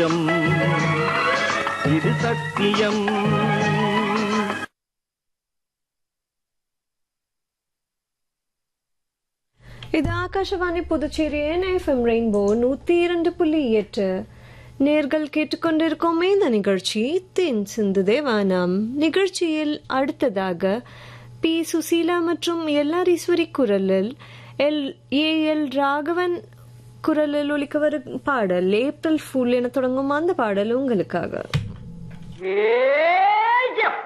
இது சத்தியம் இது ஆகாஷவாணி புதுச்சேரியின் எஃப்எம் ரெயின்போ நூத்தி இரண்டு புள்ளி எட்டு நேர்கள் கேட்டுக்கொண்டிருக்கோமே இந்த நிகழ்ச்சி தென் சிந்து தேவானாம் நிகழ்ச்சியில் அடுத்ததாக பி சுசீலா மற்றும் எல்ஆர் ஈஸ்வரி குரலில் எல் ஏ எல் ராகவன் குரலில் ஒலிக்க வரும் பாடல் ஏப்ரல் ஃபுல் என தொடங்கும் அந்த பாடல் உங்களுக்காக ஏ